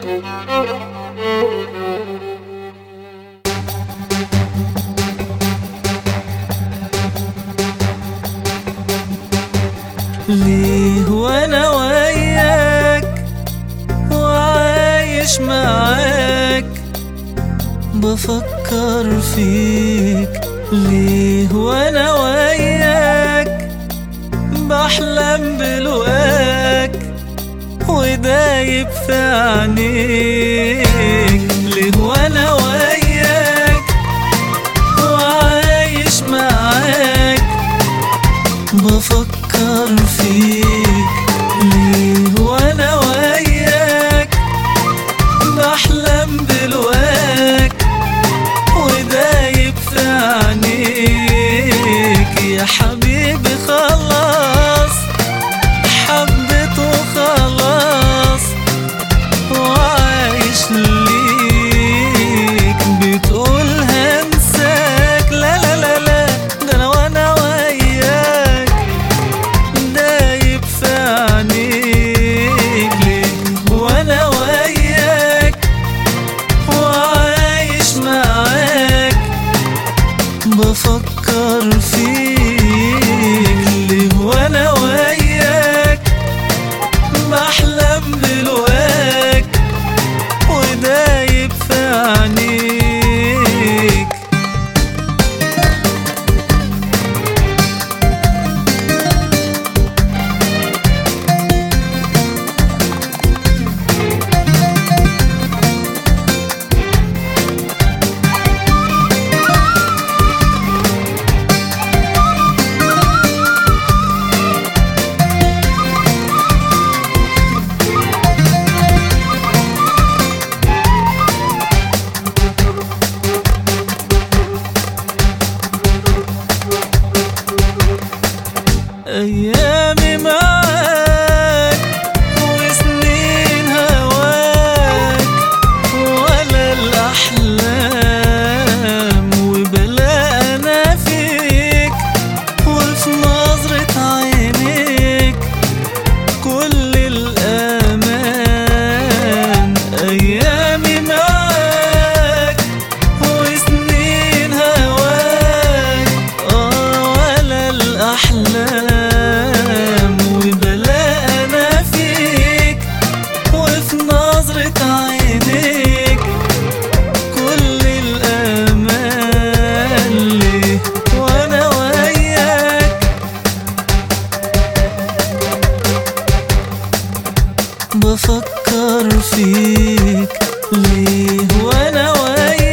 ليه وانا وياك وعايش معاك بفكر فيك ليه وانا وياك بحلم بلقاك ودايب في عينيك ليه وانا وياك وعايش معاك بفكر فيك ليه وانا وياك بحلم بلواك ودايب في عينيك يا حبيبي خلاص حبيته خلاص وعايش ليك بتقول هنساك لا لا لا لا ده انا وانا وياك دايب في عينيك ليه وانا وياك وعايش معاك بفكر فيك ليه وانا وياك بحلم بلواك ودايب في عينيك أيامي معاك وسنين هواك ولا الأحلام وبلا أنا فيك وفي نظرة عينيك كل الأمان أيامي معاك وسنين هواك آه ولا الأحلام وبلا أنا فيك وفي نظرة عينيك كل الأمان ليه وأنا وياك بفكر فيك ليه وانا وياك